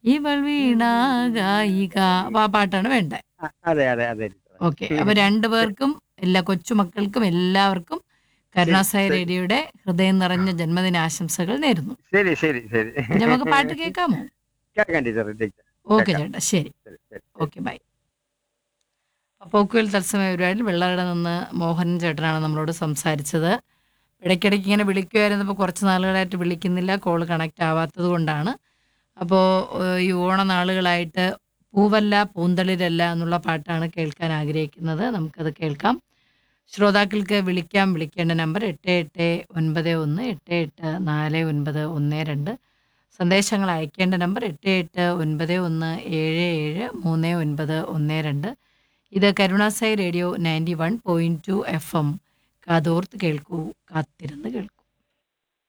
ഇവൾ വീണ ഗായിക അപ്പൊ ആ പാട്ടാണ് വേണ്ടത് ആ, അതെ അതെ അതെ ടീച്ചറെ. ഓക്കെ അപ്പൊ രണ്ടുപേർക്കും എല്ലാ കൊച്ചുമക്കൾക്കും എല്ലാവർക്കും കരുണാസായി റേഡിയോയുടെ ഹൃദയം നിറഞ്ഞ ജന്മദിനാശംസകൾ നേരുന്നു ശരി ശരി ശരി ഇനി നമുക്ക് പാട്ട് കേൾക്കാമോ കേൾക്കാം ടീച്ചർ ടീച്ചർ ഓക്കെ ചേട്ടാ ശരി ശരി ശരി ഓക്കെ ബൈ പോക്കുവൽ തത്സമയ പരിപാടിയിൽ വെള്ളറട നിന്ന് മോഹൻ ചേട്ടനാണ് നമ്മളോട് സംസാരിച്ചത് ഇടയ്ക്കിടയ്ക്ക് ഇങ്ങനെ വിളിക്കുമായിരുന്നപ്പോൾ കുറച്ച് നാളുകളായിട്ട് വിളിക്കുന്നില്ല കോൾ കണക്റ്റ് ആവാത്തത് കൊണ്ടാണ് അപ്പോൾ ഈ ഓണനാളുകളായിട്ട് പൂവല്ല പൂന്തളിരല്ല എന്നുള്ള പാട്ടാണ് കേൾക്കാൻ ആഗ്രഹിക്കുന്നത് നമുക്കത് കേൾക്കാം ശ്രോതാക്കൾക്ക് വിളിക്കാം വിളിക്കേണ്ട നമ്പർ എട്ട് എട്ട് ഒൻപത് ഒന്ന് എട്ട് എട്ട് നാല് ഒൻപത് ഒന്ന് രണ്ട് സന്ദേശങ്ങൾ അയക്കേണ്ട നമ്പർ എട്ട് എട്ട് ഒൻപത് ഒന്ന് ഏഴ് ഏഴ് മൂന്ന് ഒൻപത് ഒന്ന് രണ്ട് ഇത് കരുണാസായി radio ninety one point two F M കാതോർത്ത് കേൾക്കൂ കാത്തിരുന്ന് കേൾക്കൂ